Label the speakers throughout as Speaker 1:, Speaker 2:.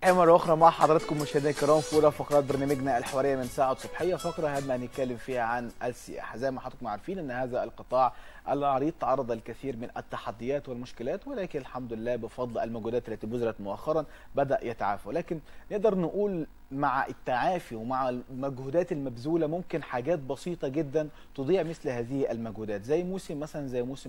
Speaker 1: مرة أخرى مع حضراتكم مشاهدينا الكرام في أولى فقرات برنامجنا الحوارية من ساعة صبحية فقرة هدنا هنتكلم فيها عن السياحة زي ما حضراتكم عارفين أن هذا القطاع العريض تعرض للكثير من التحديات والمشكلات ولكن الحمد لله بفضل المجهودات التي بذلت مؤخرا بدأ يتعافى ولكن نقدر نقول مع التعافي ومع المجهودات المبذولة ممكن حاجات بسيطة جدا تضيع مثل هذه المجهودات زي موسم مثلا زي موسم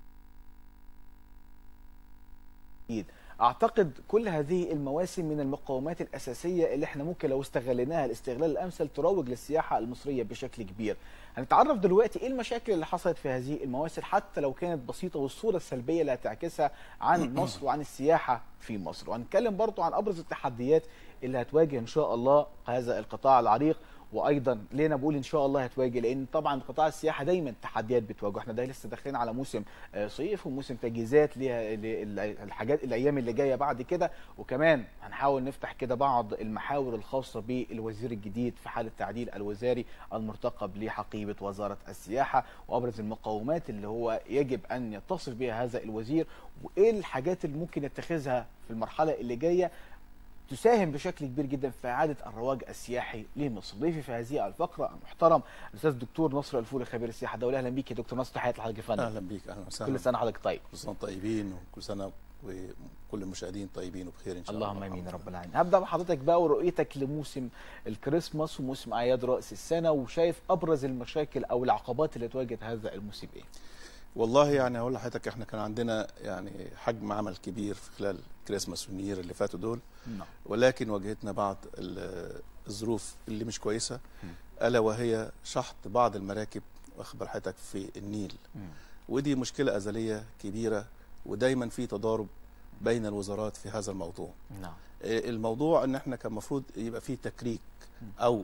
Speaker 1: الجديد اعتقد كل هذه المواسم من المقومات الاساسيه اللي احنا ممكن لو استغليناها الاستغلال الامثل تروج للسياحه المصريه بشكل كبير هنتعرف دلوقتي ايه المشاكل اللي حصلت في هذه المواسم حتى لو كانت بسيطه والصوره السلبيه اللي هتعكسها عن مصر وعن السياحه في مصر وهنتكلم برضو عن ابرز التحديات اللي هتواجه ان شاء الله هذا القطاع العريق وايضا ليه انا بقول ان شاء الله هتواجه لان طبعا قطاع السياحه دايما تحديات بتواجهه احنا ده لسه داخلين على موسم صيف وموسم تجهيزات للحاجات الايام اللي جايه بعد كده وكمان هنحاول نفتح كده بعض المحاور الخاصه بالوزير الجديد في حاله التعديل الوزاري المرتقب لحقيبه وزاره السياحه وابرز المقومات اللي هو يجب ان يتصف بها هذا الوزير وايه الحاجات اللي ممكن يتخذها في المرحله اللي جايه تساهم بشكل كبير جدا في اعاده الرواج السياحي لمصر. ضيفي في هذه الفقره المحترم الاستاذ الدكتور نصر الفولي خبير السياحه الدوليه اهلا بيك يا دكتور نصر تحياتي لحضرتك يا فندم.
Speaker 2: اهلا بيك اهلا وسهلا
Speaker 1: كل سنه حضرتك طيب.
Speaker 2: كل سنه طيبين وكل سنه وكل المشاهدين طيبين وبخير ان شاء الله
Speaker 1: اللهم امين يا رب العالمين. هبدا بحضرتك بقى ورؤيتك لموسم الكريسماس وموسم اعياد راس السنه وشايف ابرز المشاكل او العقبات اللي تواجه هذا الموسم ايه؟
Speaker 2: والله يعني هقول لحضرتك احنا كان عندنا يعني حجم عمل كبير في خلال كريسماس والنير اللي فاتوا دول
Speaker 1: نعم.
Speaker 2: ولكن واجهتنا بعض الظروف اللي مش كويسه الا وهي شحط بعض المراكب واخد بال حضرتك في النيل
Speaker 1: م.
Speaker 2: ودي مشكله ازليه كبيره ودايما في تضارب بين الوزارات في هذا الموضوع
Speaker 1: نعم.
Speaker 2: الموضوع ان احنا كان المفروض يبقى فيه تكريك او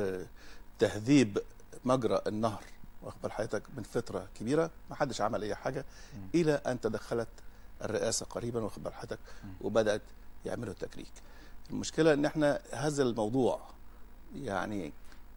Speaker 2: تهذيب مجرى النهر واخد بال حضرتك من فتره كبيره ما حدش عمل اي حاجه
Speaker 1: م.
Speaker 2: الى ان تدخلت الرئاسه قريبا واخد بال حضرتك وبدات يعملوا التكريك المشكله ان احنا هذا الموضوع يعني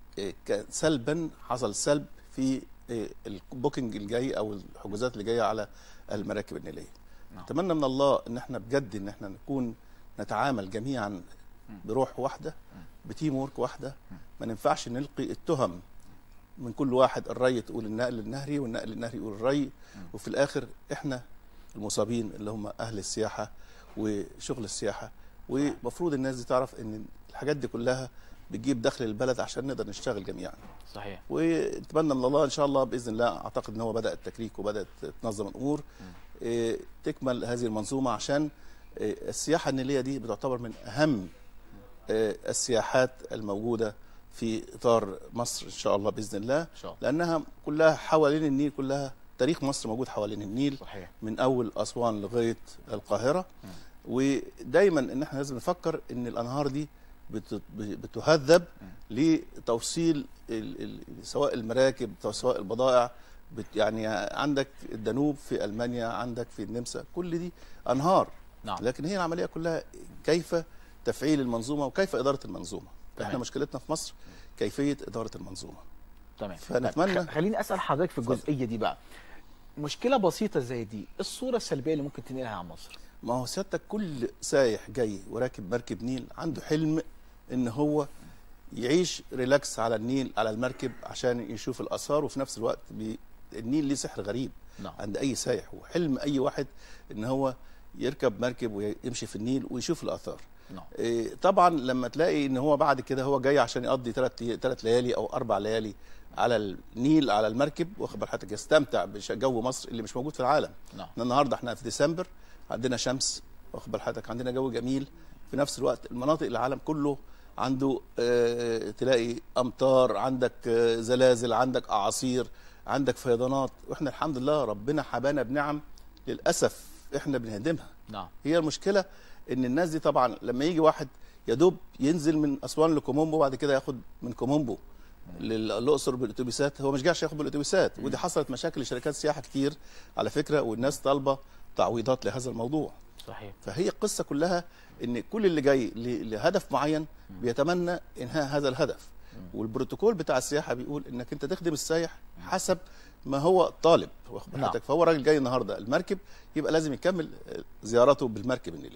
Speaker 2: سلبا حصل سلب في البوكينج الجاي او الحجوزات اللي جايه على المراكب النيليه
Speaker 1: نعم.
Speaker 2: اتمنى من الله ان احنا بجد ان احنا نكون نتعامل جميعا بروح واحده بتيم ورك واحده ما ينفعش نلقي التهم من كل واحد الري تقول النقل النهري والنقل النهري يقول الري وفي الاخر احنا المصابين اللي هم اهل السياحه وشغل السياحه ومفروض الناس دي تعرف ان الحاجات دي كلها بتجيب دخل للبلد عشان نقدر نشتغل جميعا
Speaker 1: صحيح
Speaker 2: ونتمنى من الله ان شاء الله باذن الله اعتقد ان هو بدا التكريك وبدات تنظم الامور إيه تكمل هذه المنظومه عشان إيه السياحه النيليه دي بتعتبر من اهم إيه السياحات الموجوده في اطار مصر ان شاء الله باذن الله
Speaker 1: شاء الله.
Speaker 2: لانها كلها حوالين النيل كلها تاريخ مصر موجود حوالين النيل
Speaker 1: صحيح.
Speaker 2: من اول اسوان لغايه القاهره
Speaker 1: م.
Speaker 2: ودايما ان احنا لازم نفكر ان الانهار دي بتهذب لتوصيل ال ال سواء المراكب سواء البضائع يعني عندك الدانوب في المانيا عندك في النمسا كل دي انهار
Speaker 1: نعم.
Speaker 2: لكن هي العمليه كلها كيف تفعيل المنظومه وكيف اداره المنظومه
Speaker 1: تمام.
Speaker 2: احنا مشكلتنا في مصر كيفيه اداره المنظومه
Speaker 1: تمام
Speaker 2: فنتمنى
Speaker 1: طيب خليني اسال حضرتك في الجزئيه دي بقى مشكله بسيطه زي دي الصوره السلبيه اللي ممكن تنقلها عن مصر
Speaker 2: ما هو سيادتك كل سايح جاي وراكب مركب نيل عنده حلم ان هو يعيش ريلاكس على النيل على المركب عشان يشوف الاثار وفي نفس الوقت بي النيل ليه سحر غريب
Speaker 1: نعم.
Speaker 2: عند اي سايح وحلم اي واحد ان هو يركب مركب ويمشي في النيل ويشوف الاثار
Speaker 1: نعم.
Speaker 2: إيه طبعا لما تلاقي ان هو بعد كده هو جاي عشان يقضي ثلاث ثلاث ليالي او اربع ليالي على النيل على المركب واخد بال حضرتك يستمتع بجو مصر اللي مش موجود في العالم
Speaker 1: نعم.
Speaker 2: احنا النهارده احنا في ديسمبر عندنا شمس واخد بال حضرتك عندنا جو جميل في نفس الوقت المناطق العالم كله عنده اه تلاقي امطار عندك اه زلازل عندك اعاصير عندك فيضانات واحنا الحمد لله ربنا حبانا بنعم للاسف احنا بنهدمها
Speaker 1: نعم
Speaker 2: هي المشكله ان الناس دي طبعا لما يجي واحد يا دوب ينزل من اسوان لكومومبو وبعد كده ياخد من كومومبو للاقصر بالاتوبيسات هو مش جاي عشان ياخد بالاتوبيسات ودي حصلت مشاكل لشركات سياحه كتير على فكره والناس طالبه تعويضات لهذا الموضوع
Speaker 1: صحيح
Speaker 2: فهي القصه كلها ان كل اللي جاي لهدف معين بيتمنى انهاء هذا الهدف والبروتوكول بتاع السياحه بيقول انك انت تخدم السائح حسب ما هو طالب واخد
Speaker 1: نعم.
Speaker 2: بالك فهو راجل جاي النهارده المركب يبقى لازم يكمل زيارته بالمركب النيليه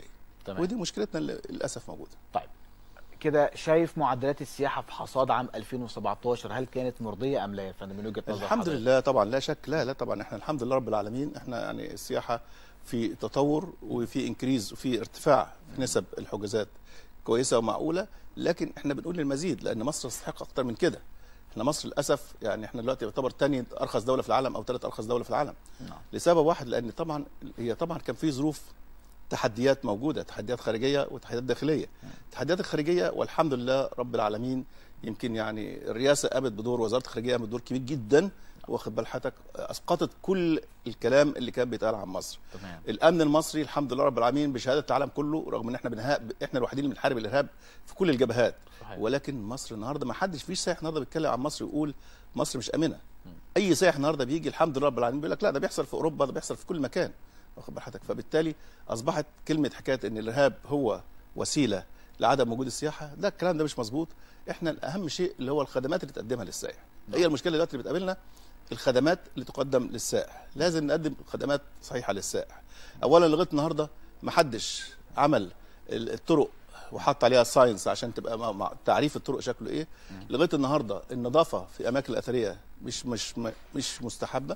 Speaker 1: تمام.
Speaker 2: ودي مشكلتنا اللي للاسف موجوده
Speaker 1: طيب كده شايف معدلات السياحه في حصاد عام 2017 هل كانت مرضيه ام لا يا فندم من وجهه نظر
Speaker 2: الحمد
Speaker 1: حضرتك؟
Speaker 2: لله طبعا لا شك لا لا طبعا احنا الحمد لله رب العالمين احنا يعني السياحه في تطور وفي انكريز وفي ارتفاع في نسب الحجوزات كويسه ومعقوله لكن احنا بنقول المزيد لان مصر تستحق اكتر من كده احنا مصر للاسف يعني احنا دلوقتي يعتبر تاني ارخص دوله في العالم او ثالث ارخص دوله في العالم
Speaker 1: نعم.
Speaker 2: لسبب واحد لان طبعا هي طبعا كان في ظروف تحديات موجوده تحديات خارجيه وتحديات داخليه التحديات الخارجيه والحمد لله رب العالمين يمكن يعني الرئاسه قامت بدور وزاره الخارجيه قامت بدور كبير جدا واخد بال حضرتك اسقطت كل الكلام اللي كان بيتقال عن مصر
Speaker 1: تمام
Speaker 2: الامن المصري الحمد لله رب العالمين بشهاده العالم كله رغم ان احنا بنها... احنا الوحيدين اللي بنحارب الارهاب في كل الجبهات
Speaker 1: صحيح.
Speaker 2: ولكن مصر النهارده ما حدش فيش سائح النهارده بيتكلم عن مصر ويقول مصر مش امنه اي سائح النهارده بيجي الحمد لله رب العالمين بيقول لك لا ده بيحصل في اوروبا ده بيحصل في كل مكان واخد بال حضرتك فبالتالي اصبحت كلمه حكايه ان الارهاب هو وسيله لعدم وجود السياحه ده الكلام ده مش مظبوط احنا اهم شيء اللي هو الخدمات اللي تقدمها للسائح هي المشكله دلوقتي اللي بتقابلنا الخدمات اللي تقدم للسائح لازم نقدم خدمات صحيحه للسائح اولا لغايه النهارده ما حدش عمل ال- الطرق وحط عليها ساينس عشان تبقى مع- مع تعريف الطرق شكله ايه لغايه النهارده النظافه في اماكن الاثريه مش مش م- مش مستحبه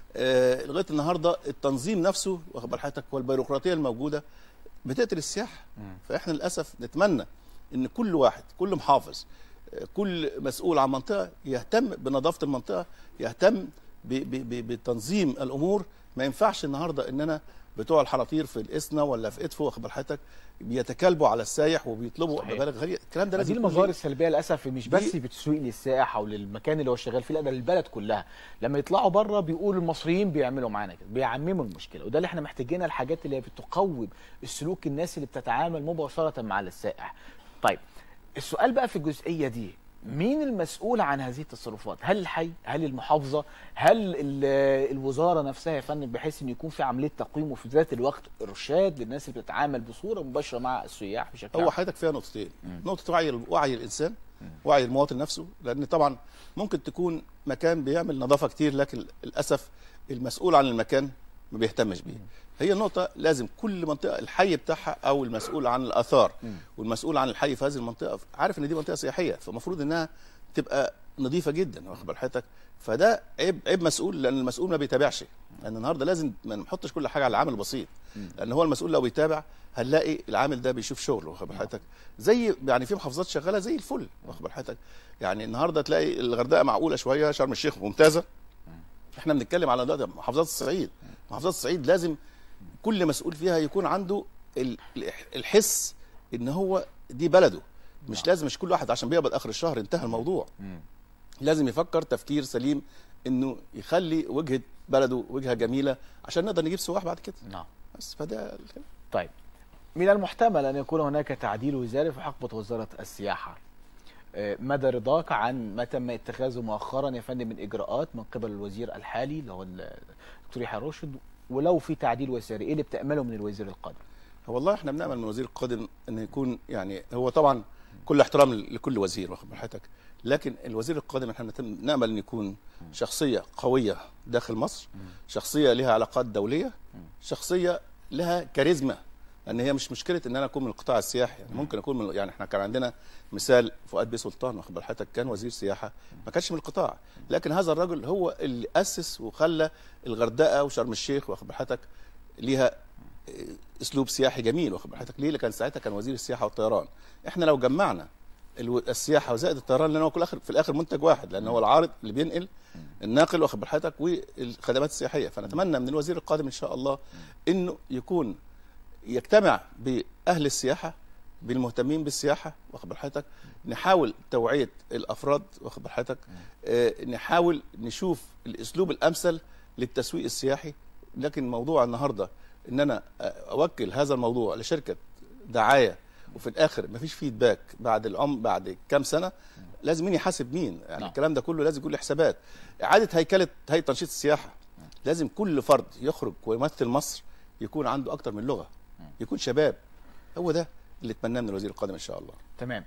Speaker 2: آه، لغايه النهارده التنظيم نفسه واخد بال حضرتك والبيروقراطيه الموجوده بتقتل السياحه فاحنا للاسف نتمنى ان كل واحد كل محافظ آه، كل مسؤول عن منطقه يهتم بنظافه المنطقه يهتم ب- ب- ب- بتنظيم الامور ما ينفعش النهارده ان انا بتوع الحناطير في الاسنا ولا في ادفو واخد بال حضرتك بيتكالبوا على السايح وبيطلبوا
Speaker 1: صحيح.
Speaker 2: مبالغ غاليه الكلام ده
Speaker 1: هذه
Speaker 2: لازم يكون
Speaker 1: المظاهر
Speaker 2: ليه-
Speaker 1: السلبيه للاسف مش
Speaker 2: دي-
Speaker 1: بس بتسويق للسائح او للمكان اللي هو شغال فيه لا ده للبلد كلها لما يطلعوا بره بيقولوا المصريين بيعملوا معانا كده بيعمموا المشكله وده اللي احنا محتاجينها الحاجات اللي هي بتقوم السلوك الناس اللي بتتعامل مباشره مع السائح طيب السؤال بقى في الجزئيه دي مين المسؤول عن هذه التصرفات؟ هل الحي؟ هل المحافظه؟ هل ال- الوزاره نفسها يا فندم بحيث ان يكون في عمليه تقويم وفي ذات الوقت ارشاد للناس اللي بتتعامل بصوره مباشره مع السياح بشكل
Speaker 2: هو
Speaker 1: عام؟
Speaker 2: حضرتك فيها نقطتين نقطه وعي وعي الانسان وعي المواطن نفسه لان طبعا ممكن تكون مكان بيعمل نظافه كتير لكن للاسف المسؤول عن المكان ما بيهتمش بيه هي النقطة لازم كل منطقة الحي بتاعها أو المسؤول عن الآثار والمسؤول عن الحي في هذه المنطقة عارف إن دي منطقة سياحية فالمفروض إنها تبقى نظيفة جدا واخد بال حضرتك فده عيب عيب مسؤول لأن المسؤول ما بيتابعش لأن النهاردة لازم ما نحطش كل حاجة على العامل البسيط لأن هو المسؤول لو بيتابع هنلاقي العامل ده بيشوف شغله واخد بال حضرتك زي يعني في محافظات شغالة زي الفل واخد بال حضرتك يعني النهارده تلاقي الغردقة معقولة شوية شرم الشيخ ممتازة احنا بنتكلم على دلوقتي محافظات الصعيد محافظات الصعيد لازم كل مسؤول فيها يكون عنده ال- الإح- الحس ان هو دي بلده مش لازم مش كل واحد عشان بيقبض اخر الشهر انتهى الموضوع
Speaker 1: مم.
Speaker 2: لازم يفكر تفكير سليم انه يخلي وجهه بلده وجهه جميله عشان نقدر نجيب سواح بعد كده
Speaker 1: نعم
Speaker 2: بس فده ال-
Speaker 1: طيب من المحتمل أن يكون هناك تعديل وزاري في حقبة وزارة السياحة آه، مدى رضاك عن ما تم اتخاذه مؤخرا يا فندم من إجراءات من قبل الوزير الحالي اللي هو الدكتور يحيى راشد ولو في تعديل وزاري إيه اللي بتأمله من الوزير القادم؟
Speaker 2: والله احنا بنامل من الوزير القادم انه يكون يعني هو طبعا كل احترام لكل وزير واخد بال حضرتك لكن الوزير القادم احنا نتم- نامل ان يكون شخصيه قويه داخل مصر شخصيه لها علاقات دوليه شخصيه لها كاريزما لان هي مش مشكله ان انا اكون من القطاع السياحي يعني ممكن اكون من يعني احنا كان عندنا مثال فؤاد بيه سلطان واخد بال حضرتك كان وزير سياحه ما كانش من القطاع لكن هذا الرجل هو اللي اسس وخلى الغردقه وشرم الشيخ واخد بال حضرتك ليها اسلوب سياحي جميل واخد بال حضرتك ليه؟ لأن كان ساعتها كان وزير السياحه والطيران احنا لو جمعنا الو- السياحه وزائد الطيران لان هو كل اخر في الاخر منتج واحد لان هو العارض اللي بينقل الناقل واخد بال حضرتك والخدمات السياحيه فنتمنى من الوزير القادم ان شاء الله انه يكون يجتمع باهل السياحه بالمهتمين بالسياحه واخد بال حضرتك نحاول توعيه الافراد واخد بال حضرتك آه، نحاول نشوف الاسلوب الامثل للتسويق السياحي لكن موضوع النهارده ان انا اوكل هذا الموضوع لشركه دعايه وفي الاخر مفيش فيدباك بعد العم بعد كام سنه لازم مين يحاسب مين يعني
Speaker 1: نعم.
Speaker 2: الكلام ده كله لازم يكون له حسابات اعاده هيكله هيئه تنشيط السياحه لازم كل فرد يخرج ويمثل مصر يكون عنده اكتر من لغه يكون شباب هو ده اللي اتمناه من الوزير القادم ان شاء الله
Speaker 1: تمام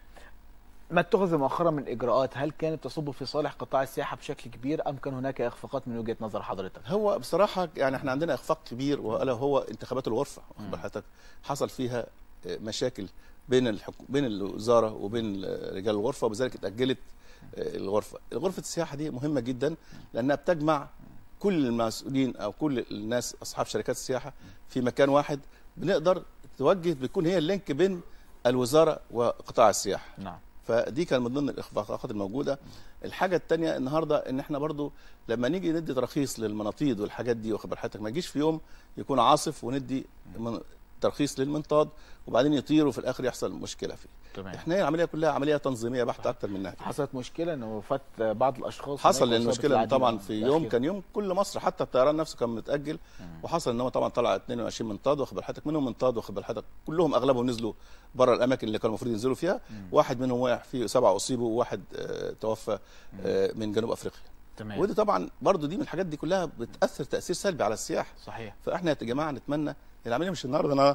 Speaker 1: ما اتخذ مؤخرا من إجراءات هل كانت تصب في صالح قطاع السياحة بشكل كبير أم كان هناك إخفاقات من وجهة نظر حضرتك؟
Speaker 2: هو بصراحه يعني احنا عندنا اخفاق كبير والا هو انتخابات الغرفه واخد بال حضرتك حصل فيها آه، مشاكل بين الحكو... بين الوزاره وبين آه، رجال الغرفه وبذلك اتاجلت آه، الغرفه غرفه السياحه دي مهمه جدا لانها بتجمع كل المسؤولين او كل الناس اصحاب شركات السياحه في مكان واحد بنقدر توجه بيكون هي اللينك بين الوزاره وقطاع السياحه
Speaker 1: نعم
Speaker 2: فدي كان من ضمن الاخفاقات الموجوده الحاجه الثانيه النهارده ان احنا برضو لما نيجي ندي تراخيص للمناطيد والحاجات دي واخد بال حضرتك ما يجيش في يوم يكون عاصف وندي من- ترخيص للمنطاد وبعدين يطير وفي الاخر يحصل مشكله فيه
Speaker 1: تمام
Speaker 2: احنا هي العمليه كلها عمليه تنظيميه بحته اكتر منها كده.
Speaker 1: حصلت مشكله انه فات بعض الاشخاص
Speaker 2: حصل
Speaker 1: هناك
Speaker 2: لان
Speaker 1: وإصابة
Speaker 2: المشكله إن
Speaker 1: العديد
Speaker 2: طبعا
Speaker 1: من
Speaker 2: في
Speaker 1: الأخير.
Speaker 2: يوم كان يوم كل مصر حتى الطيران نفسه كان متاجل وحصل ان هو طبعا طلع 22 منطاد واخد بال حضرتك منهم منطاد واخد بال حضرتك كلهم اغلبهم نزلوا بره الاماكن اللي كانوا المفروض ينزلوا فيها واحد منهم وقع فيه سبعه اصيبوا وواحد آه، توفى آه، من جنوب افريقيا
Speaker 1: تمام
Speaker 2: ودي طبعا برضو دي من الحاجات دي كلها بتاثر تاثير سلبي على السياحه
Speaker 1: صحيح
Speaker 2: فاحنا يا جماعه نتمنى العمليه مش النهارده انا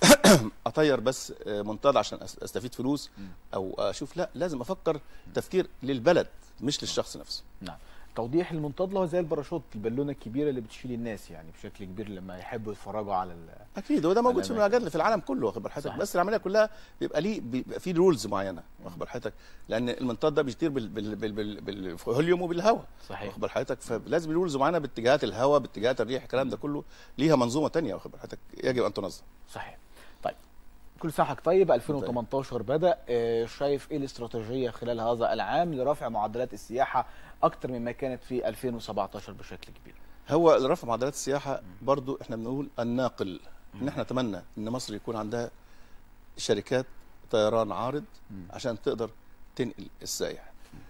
Speaker 2: اطير بس آه، منطاد عشان أس- استفيد فلوس او اشوف لا لازم افكر تفكير للبلد مش للشخص نفسه
Speaker 1: نعم توضيح المنطاد اللي هو زي الباراشوت البالونه الكبيره اللي بتشيل الناس يعني بشكل كبير لما يحبوا يتفرجوا على ال...
Speaker 2: اكيد وده موجود في
Speaker 1: الأماكن.
Speaker 2: المجال في العالم كله واخد بال حضرتك
Speaker 1: صحيح.
Speaker 2: بس العمليه كلها بيبقى ليه بيبقى في رولز معينه واخد بال حضرتك لان المنطاد ده بيطير بال بال بال بال بالهوليوم وبالهواء
Speaker 1: صحيح
Speaker 2: واخد بال حضرتك فلازم رولز معينه باتجاهات الهواء باتجاهات الريح الكلام ده كله ليها منظومه تانية واخد بال حضرتك يجب ان تنظم
Speaker 1: صحيح طيب كل سنه وحضرتك طيب 2018 بدا آه، شايف ايه الاستراتيجيه خلال هذا العام لرفع معدلات السياحه اكتر مما كانت في 2017 بشكل كبير
Speaker 2: هو رفع معدلات السياحه برضو احنا بنقول الناقل ان احنا نتمنى ان مصر يكون عندها شركات طيران عارض عشان تقدر تنقل السائح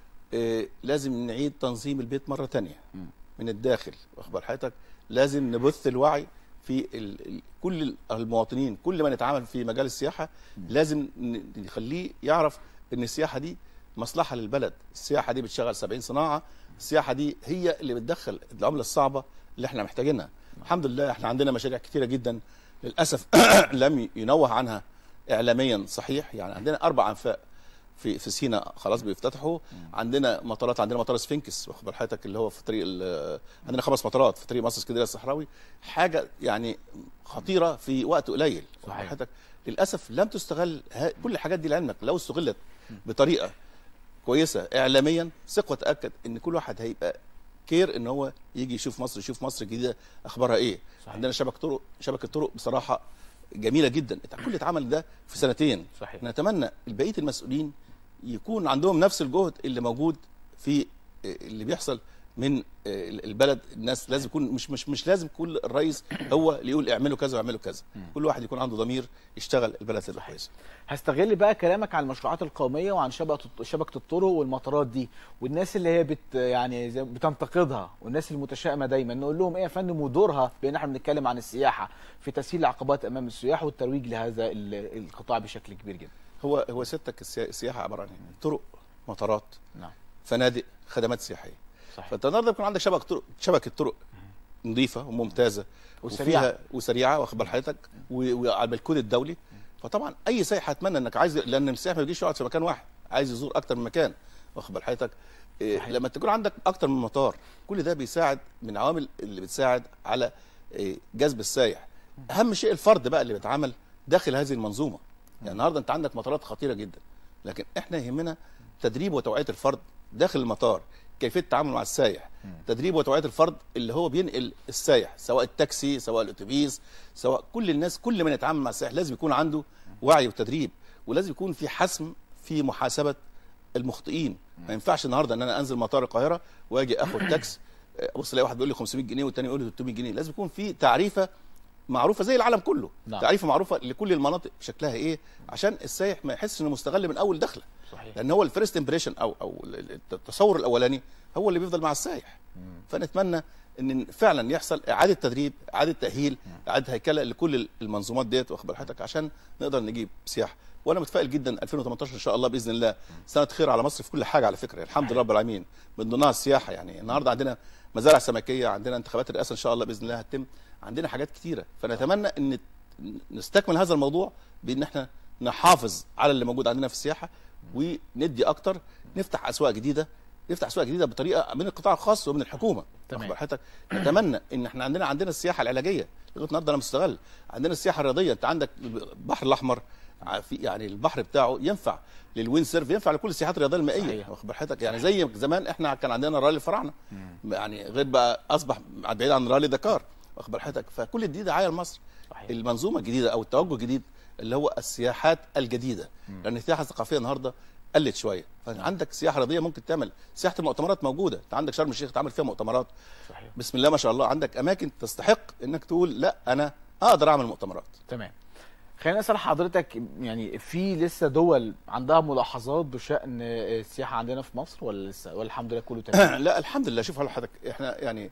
Speaker 2: إيه لازم نعيد تنظيم البيت مره تانية
Speaker 1: مم.
Speaker 2: من الداخل واخبار حضرتك لازم نبث الوعي في ال ال كل المواطنين كل من يتعامل في مجال السياحه لازم ن- نخليه يعرف ان السياحه دي مصلحه للبلد السياحه دي بتشغل 70 صناعه السياحه دي هي اللي بتدخل العمله الصعبه اللي احنا محتاجينها الحمد لله احنا عندنا مشاريع كتيره جدا للاسف لم ينوه عنها اعلاميا صحيح يعني عندنا اربع انفاق في في سينا خلاص بيفتتحوا عندنا مطارات عندنا مطار سفنكس واخد بال حضرتك اللي هو في طريق ال- عندنا خمس مطارات في طريق مصر اسكندريه الصحراوي حاجه يعني خطيره في وقت قليل واخد بال
Speaker 1: صحيح.
Speaker 2: حضرتك للاسف لم تستغل ه- كل الحاجات دي لعلمك لو استغلت بطريقه كويسه اعلاميا ثق وتاكد ان كل واحد هيبقى كير ان هو يجي يشوف مصر يشوف مصر الجديده اخبارها ايه
Speaker 1: صحيح.
Speaker 2: عندنا شبكه طرق شبكه طرق بصراحه جميله جدا كل اللي اتعمل ده في سنتين
Speaker 1: صحيح
Speaker 2: نتمنى بقيه المسؤولين يكون عندهم نفس الجهد اللي موجود في اللي بيحصل من البلد الناس لازم يكون مش مش مش لازم كل الرئيس هو اللي يقول اعملوا كذا واعملوا كذا كل واحد يكون عنده ضمير يشتغل البلد تبقى كويسه
Speaker 1: هستغل بقى كلامك عن المشروعات القوميه وعن شبكه شبكه الطرق والمطارات دي والناس اللي هي بت يعني زي بتنتقدها والناس المتشائمه دايما نقول لهم ايه يا فندم ودورها بان احنا بنتكلم عن السياحه في تسهيل العقبات امام السياح والترويج لهذا ال- القطاع بشكل كبير جدا
Speaker 2: هو هو سيادتك السيا- السياحه عباره عن ايه؟ طرق مطارات
Speaker 1: نعم
Speaker 2: فنادق خدمات سياحيه
Speaker 1: صحيح
Speaker 2: فانت النهارده بيكون عندك شبكه طرق شبكه طرق نظيفه وممتازه
Speaker 1: وسريعة.
Speaker 2: وفيها وسريعه واخد بال حضرتك و- وعلى الكود الدولي فطبعا اي سائح هيتمنى انك عايز لان السائح ما بيجيش يقعد في مكان واحد عايز يزور اكتر من مكان واخد بال حضرتك إيه
Speaker 1: صحيح.
Speaker 2: لما تكون عندك اكتر من مطار كل ده بيساعد من العوامل اللي بتساعد على إيه جذب السائح اهم شيء الفرد بقى اللي بيتعامل داخل هذه المنظومه يعني النهارده انت عندك مطارات خطيره جدا لكن احنا يهمنا تدريب وتوعيه الفرد داخل المطار كيفيه التعامل مع السائح تدريب وتوعيه الفرد اللي هو بينقل السائح سواء التاكسي سواء الاتوبيس سواء كل الناس كل من يتعامل مع السائح لازم يكون عنده وعي وتدريب ولازم يكون في حسم في محاسبه المخطئين ما ينفعش النهارده ان انا انزل مطار القاهره واجي اخد تاكس ابص الاقي واحد بيقول لي 500 جنيه والتاني يقول لي 300 جنيه لازم يكون في تعريفه معروفه زي العالم كله
Speaker 1: نعم.
Speaker 2: تعريفه معروفه لكل المناطق شكلها ايه عشان السائح ما يحسش انه مستغل من اول دخله
Speaker 1: صحيح
Speaker 2: لان هو الفيرست امبريشن او او التصور الاولاني هو اللي بيفضل مع السائح فنتمنى ان فعلا يحصل اعاده تدريب اعاده تاهيل اعاده هيكله لكل المنظومات ديت واخد بال حضرتك عشان نقدر نجيب سياحه وانا متفائل جدا 2018 ان شاء الله باذن الله سنه خير على مصر في كل حاجه على فكره الحمد لله رب العالمين من ضمنها السياحه يعني النهارده عندنا مزارع سمكيه عندنا انتخابات الرئاسه ان شاء الله باذن الله هتتم عندنا حاجات كتيره فنتمنى ان نستكمل هذا الموضوع بان احنا نحافظ على اللي موجود عندنا في السياحه وندي اكتر نفتح اسواق جديده نفتح اسواق جديده بطريقه من القطاع الخاص ومن الحكومه
Speaker 1: تمام.
Speaker 2: واخد بال حضرتك نتمنى ان احنا عندنا عندنا السياحه العلاجيه لغايه النهارده لم تستغل عندنا السياحه الرياضيه انت عندك البحر الاحمر ع- في يعني البحر بتاعه ينفع للوين سيرف ينفع لكل السياحات الرياضيه المائيه
Speaker 1: صحيح.
Speaker 2: واخد بال حضرتك يعني زي زمان احنا كان عندنا رالي الفراعنه يعني غير بقى اصبح بعيد عن رالي دكار واخد بال حضرتك فكل دي دعايه لمصر
Speaker 1: صحيح.
Speaker 2: المنظومه الجديده او التوجه الجديد اللي هو السياحات الجديده لان السياحه الثقافيه النهارده قلت شويه فعندك سياحه رياضيه ممكن تعمل سياحه المؤتمرات موجوده انت عندك شرم الشيخ تعمل فيها مؤتمرات
Speaker 1: صحيح
Speaker 2: بسم الله ما شاء الله عندك اماكن تستحق انك تقول لا انا اقدر اعمل مؤتمرات
Speaker 1: تمام خلينا اسال حضرتك يعني في لسه دول عندها ملاحظات بشان السياحه عندنا في مصر ولا لسه ولا الحمد لله كله تمام
Speaker 2: لا الحمد لله شوف حضرتك احنا يعني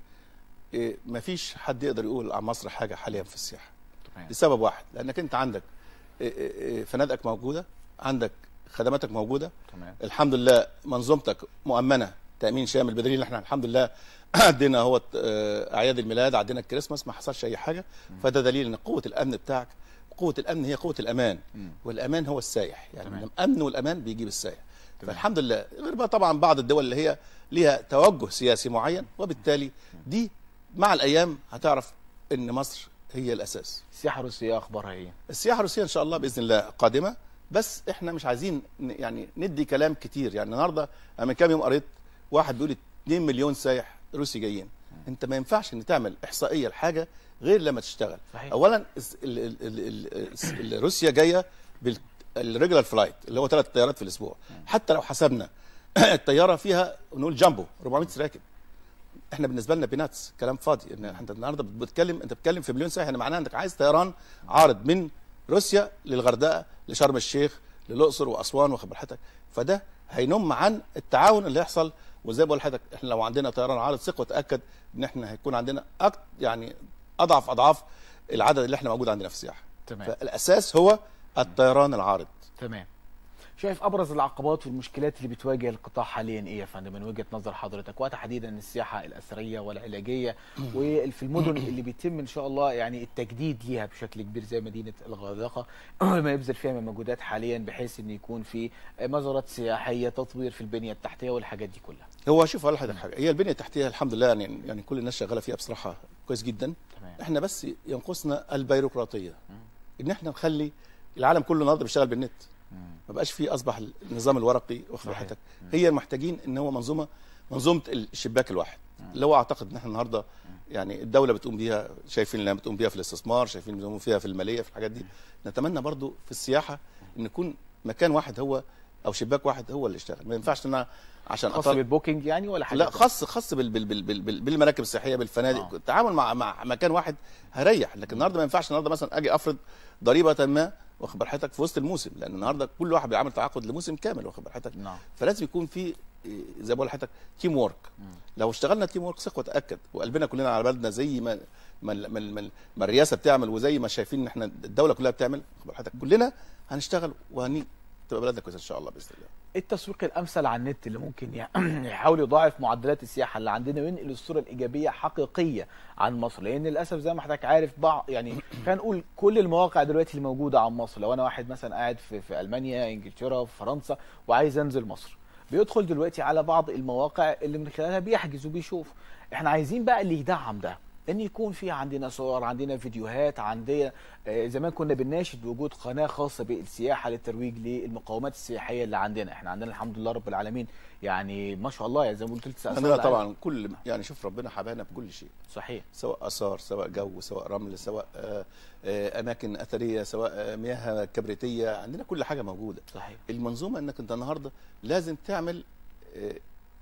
Speaker 2: ما فيش حد يقدر يقول عن مصر حاجه حاليا في السياحه
Speaker 1: تمام
Speaker 2: لسبب واحد لانك انت عندك إيه إيه إيه فنادقك موجوده عندك خدماتك موجوده
Speaker 1: تمام
Speaker 2: الحمد لله منظومتك مؤمنه تامين شامل بدليل ان احنا الحمد لله عدينا هو اعياد الميلاد عدينا الكريسماس ما حصلش اي حاجه فده دليل ان قوه الامن بتاعك قوه الامن هي قوه الامان
Speaker 1: مم.
Speaker 2: والامان هو السايح يعني
Speaker 1: تمام.
Speaker 2: الامن والامان بيجيب السايح
Speaker 1: تمام.
Speaker 2: فالحمد لله غير بقى طبعا بعض الدول اللي هي ليها توجه سياسي معين وبالتالي دي مع الايام هتعرف ان مصر هي الاساس
Speaker 1: السياحه الروسيه اخبارها ايه؟
Speaker 2: السياحه الروسيه ان شاء الله باذن الله قادمه بس احنا مش عايزين ن- يعني ندي كلام كتير يعني النهارده أنا من كام يوم قريت واحد بيقول 2 مليون سايح روسي جايين انت ما ينفعش ان تعمل احصائيه لحاجه غير لما تشتغل
Speaker 1: صحيح.
Speaker 2: اولا الس- ال- ال- ال- ال- ال- روسيا جايه بالريجولار فلايت اللي هو ثلاث طيارات في الاسبوع حتى لو حسبنا الطياره فيها نقول جامبو 400 راكب احنا بالنسبه لنا بيناتس كلام فاضي ان انت النهارده بتتكلم انت بتتكلم في مليون سائح يعني معناها انك عايز طيران عارض من روسيا للغردقه لشرم الشيخ للاقصر واسوان واخد بالحضرتك فده هينم عن التعاون اللي يحصل وزي ما بقول لحضرتك احنا لو عندنا طيران عارض ثق وتاكد ان احنا هيكون عندنا أكت يعني اضعف اضعاف العدد اللي احنا موجود عندنا في السياحه
Speaker 1: تمام
Speaker 2: فالاساس هو الطيران العارض
Speaker 1: تمام شايف ابرز العقبات والمشكلات اللي بتواجه القطاع حاليا ايه يا فندم من وجهه نظر حضرتك وتحديدا السياحه الاثريه والعلاجيه وفي المدن اللي بيتم ان شاء الله يعني التجديد ليها بشكل كبير زي مدينه الغردقه ما يبذل فيها من مجهودات حاليا بحيث ان يكون في مزارات سياحيه تطوير في البنيه التحتيه والحاجات دي كلها
Speaker 2: هو شوف اقول لحضرتك حاجه هي البنيه التحتيه الحمد لله يعني يعني كل الناس شغاله فيها بصراحه كويس جدا
Speaker 1: تمام
Speaker 2: احنا بس ينقصنا البيروقراطيه ان احنا نخلي العالم كله النهارده بيشتغل بالنت ما بقاش فيه اصبح النظام الورقي واخد
Speaker 1: صحيح.
Speaker 2: راحتك هي محتاجين ان هو منظومه منظومه الشباك الواحد اللي هو اعتقد ان احنا النهارده يعني الدوله بتقوم بيها شايفين انها بتقوم بيها في الاستثمار شايفين بتقوم فيها في الماليه في الحاجات دي نتمنى برضو في السياحه ان يكون مكان واحد هو او شباك واحد هو اللي يشتغل ما ينفعش ان انا عشان
Speaker 1: خاص
Speaker 2: أطلع
Speaker 1: بالبوكينج يعني ولا حاجه
Speaker 2: لا
Speaker 1: تانية؟
Speaker 2: خاص خاص بال بال بال بال بال بالمراكب السياحيه بالفنادق
Speaker 1: آه.
Speaker 2: التعامل مع مع مكان واحد هيريح لكن النهارده ما ينفعش النهارده مثلا اجي افرض ضريبه ما واخد بال حضرتك في وسط الموسم لان النهارده كل واحد بيعمل تعاقد لموسم كامل واخد بال حضرتك
Speaker 1: نعم
Speaker 2: فلازم يكون في إيه، زي ما بقول لحضرتك تيم وورك لو اشتغلنا تيم وورك ثق وتاكد وقلبنا كلنا على بلدنا زي ما ما, ما, ما, ما الرئاسه بتعمل وزي ما شايفين ان احنا الدوله كلها بتعمل واخد بال حضرتك كلنا هنشتغل وهني تبقى بلدنا كويسه ان شاء الله باذن الله
Speaker 1: ايه التسويق الامثل على النت اللي ممكن يع- يحاول يضاعف معدلات السياحه اللي عندنا وينقل الصوره الايجابيه حقيقيه عن مصر لان للاسف زي ما حضرتك عارف بعض يعني خلينا نقول كل المواقع دلوقتي اللي موجوده عن مصر لو انا واحد مثلا قاعد في, في المانيا انجلترا في فرنسا وعايز انزل مصر بيدخل دلوقتي على بعض المواقع اللي من خلالها بيحجز وبيشوف احنا عايزين بقى اللي يدعم ده ان يكون في عندنا صور عندنا فيديوهات عندنا آه، زمان كنا بنناشد وجود قناه خاصه بالسياحه للترويج للمقومات السياحيه اللي عندنا احنا عندنا الحمد لله رب العالمين يعني ما شاء الله يعني زي ما قلت لسه
Speaker 2: عندنا طبعا كل يعني شوف ربنا حبانا بكل شيء
Speaker 1: صحيح
Speaker 2: سواء اثار سواء جو سواء رمل سواء آه، آه، اماكن اثريه سواء آه، مياه كبريتيه عندنا كل حاجه موجوده
Speaker 1: صحيح
Speaker 2: المنظومه انك انت النهارده لازم تعمل آه،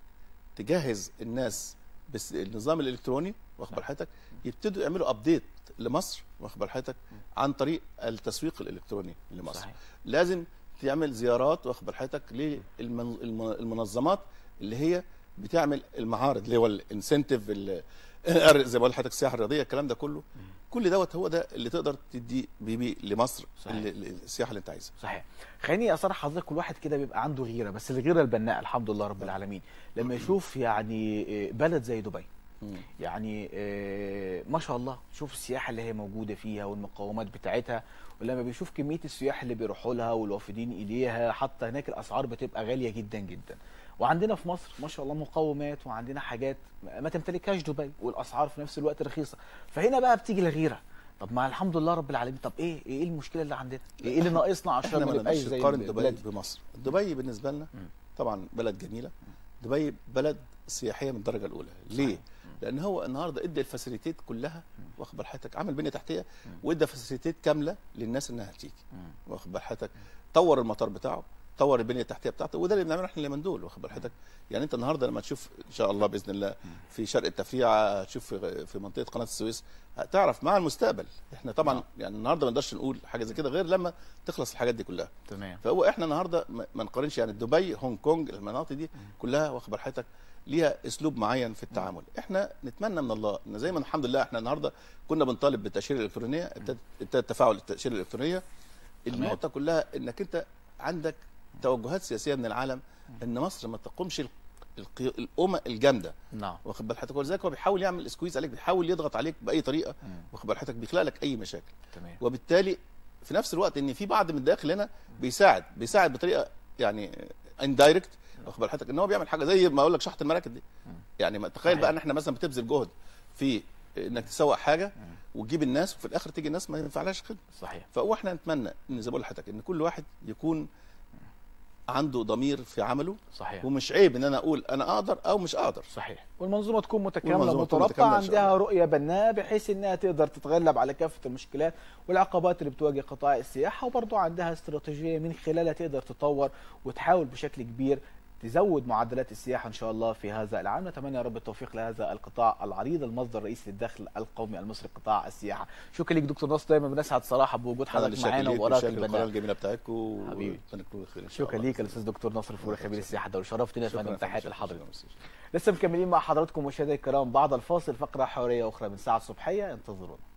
Speaker 2: تجهز الناس بس النظام الالكتروني واخد بال حضرتك يبتدوا يعملوا ابديت لمصر واخد بال حضرتك عن طريق التسويق الالكتروني لمصر
Speaker 1: صحيح
Speaker 2: لازم تعمل زيارات واخد بال حضرتك للمنظمات اللي هي بتعمل المعارض اللي هو الانسنتيف زي ما بقول لحضرتك السياحه الرياضيه الكلام ده كله كل دوت هو ده اللي تقدر تدي بيه لمصر
Speaker 1: صحيح.
Speaker 2: ال- ال- السياحه اللي انت عايزها
Speaker 1: صحيح خليني اصرح حضرتك كل واحد كده بيبقى عنده غيره بس الغيره البناء الحمد لله رب العالمين لما يشوف يعني آه، بلد زي دبي
Speaker 2: مم.
Speaker 1: يعني آه، ما شاء الله شوف السياحه اللي هي موجوده فيها والمقومات بتاعتها ولما بيشوف كميه السياح اللي بيروحوا لها والوافدين اليها حتى هناك الاسعار بتبقى غاليه جدا جدا وعندنا في مصر ما شاء الله مقومات وعندنا حاجات ما تمتلكهاش دبي والاسعار في نفس الوقت رخيصه فهنا بقى بتيجي الغيره طب ما الحمد لله رب العالمين طب ايه ايه المشكله اللي عندنا ايه اللي ناقصنا عشان
Speaker 2: احنا
Speaker 1: ما
Speaker 2: ما
Speaker 1: نبقاش
Speaker 2: نقدرش
Speaker 1: زي
Speaker 2: نقارن دبي
Speaker 1: البلاد
Speaker 2: بمصر دبي بالنسبه لنا طبعا بلد جميله دبي بلد سياحيه من الدرجه الاولى ليه لان هو النهارده ادى الفاسيليتيت كلها واخد بال حضرتك عمل بنيه تحتيه وادى فاسيليتيت كامله للناس انها تيجي واخد بال حضرتك طور المطار بتاعه طور البنيه التحتيه بتاعته وده اللي بنعمله احنا اليومين دول واخد بال حضرتك يعني انت النهارده لما تشوف ان شاء الله باذن الله في شرق التفريعه تشوف في في منطقه قناه السويس هتعرف مع المستقبل احنا طبعا يعني النهارده ما نقدرش نقول حاجه زي كده غير لما تخلص الحاجات دي كلها
Speaker 1: تمام
Speaker 2: فهو احنا النهارده ما ما نقارنش يعني دبي هونج كونج المناطق دي كلها واخد بال حضرتك ليها اسلوب معين في التعامل احنا نتمنى من الله ان زي ما الحمد لله احنا النهارده كنا بنطالب بالتاشيره الالكترونيه ابتدى ابتدى التفاعل التاشيره الالكترونيه النقطه كلها انك انت عندك توجهات سياسيه من العالم ان مصر ما تقومش الق- القي- الامه الجامده
Speaker 1: نعم
Speaker 2: واخد بال حضرتك ولذلك هو بيحاول يعمل سكويز عليك بيحاول يضغط عليك باي طريقه
Speaker 1: مم.
Speaker 2: واخد بال حضرتك بيخلق لك اي مشاكل
Speaker 1: تمام
Speaker 2: وبالتالي في نفس الوقت ان في بعض من الداخل هنا بيساعد بيساعد بطريقه يعني اندايركت واخد بال حضرتك ان هو بيعمل حاجه زي ما اقول لك شحط المراكب دي يعني ما تخيل
Speaker 1: صحيح.
Speaker 2: بقى ان احنا مثلا بتبذل جهد في انك تسوق حاجه وتجيب الناس وفي الاخر تيجي الناس ما ينفعلهاش خدمه
Speaker 1: صحيح
Speaker 2: فهو احنا نتمنى ان زي ما بقول لحضرتك ان كل واحد يكون عنده ضمير في عمله
Speaker 1: صحيح
Speaker 2: ومش عيب ان انا اقول انا اقدر او مش اقدر
Speaker 1: صحيح والمنظومه تكون متكامله
Speaker 2: والمنظومة تكون
Speaker 1: مترابطه
Speaker 2: متكاملة إن شاء
Speaker 1: عندها
Speaker 2: الله.
Speaker 1: رؤيه بناءه بحيث انها تقدر تتغلب على كافه المشكلات والعقبات اللي بتواجه قطاع السياحه وبرضه عندها استراتيجيه من خلالها تقدر تطور وتحاول بشكل كبير تزود معدلات السياحه ان شاء الله في هذا العام نتمنى يا رب التوفيق لهذا القطاع العريض المصدر الرئيسي للدخل القومي المصري قطاع السياحه شكرا لك دكتور ناصر دايما بنسعد صراحه بوجود
Speaker 2: انا اللي
Speaker 1: حضرتك
Speaker 2: شاكر
Speaker 1: معانا
Speaker 2: ليك
Speaker 1: ووراك
Speaker 2: وشاكر القناه
Speaker 1: البناء
Speaker 2: الجميله بتاعتكم
Speaker 1: حبيبي.
Speaker 2: وربنا يكون خير ان شاء
Speaker 1: شكرا
Speaker 2: الله
Speaker 1: ليك الاستاذ دكتور ناصر الفوري خبير السياحه الدولي شرفتني يا
Speaker 2: شكراً
Speaker 1: فندم تحياتي
Speaker 2: شكراً.
Speaker 1: لحضرتك
Speaker 2: شكراً.
Speaker 1: لسه مكملين مع حضراتكم مشاهدينا الكرام بعد الفاصل فقره حواريه اخرى من ساعه الصبحيه انتظرونا